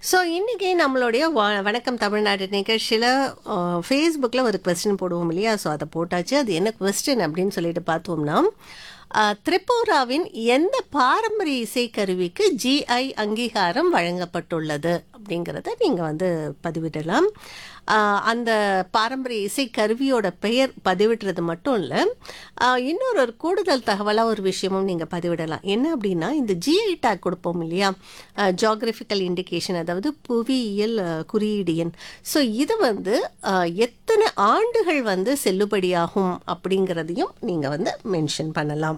so இன்றைக்கி நம்மளுடைய வ- வணக்கம் தமிழ்நாடு நிகழ்ச்சியில் ஃபேஸ்புக்கில் ஒரு கொஸ்டின் போடுவோம் இல்லையா ஸோ அதை போட்டாச்சு அது என்ன கொஸ்டின் அப்படின்னு சொல்லிட்டு பார்த்தோம்னா அஹ், திரிபுராவின் எந்த பாரம்பரிய இசைக்கருவிக்கு ஜிஐ அங்கீகாரம் வழங்கப்பட்டுள்ளது அப்படிங்கிறத நீங்கள் வந்து பதிவிடலாம் அஹ், அந்த பாரம்பரிய இசைக்கருவியோட பெயர் பதிவிடுறது மட்டும் இல்லை இன்னொரு ஒரு கூடுதல் தகவலாக ஒரு விஷயமும் நீங்கள் பதிவிடலாம் என்ன அப்படின்னா இந்த ஜிஐ டேக் கொடுப்போம் இல்லையா ஜியாகிரபிக்கல் இண்டிகேஷன் அதாவது புவியியல் அஹ், குறியீடு எண் ஸோ இது வந்து அஹ், எத்தனை ஆண்டுகள் வந்து செல்லுபடியாகும் அப்படிங்கிறதையும் நீங்கள் வந்து மென்ஷன் பண்ணலாம்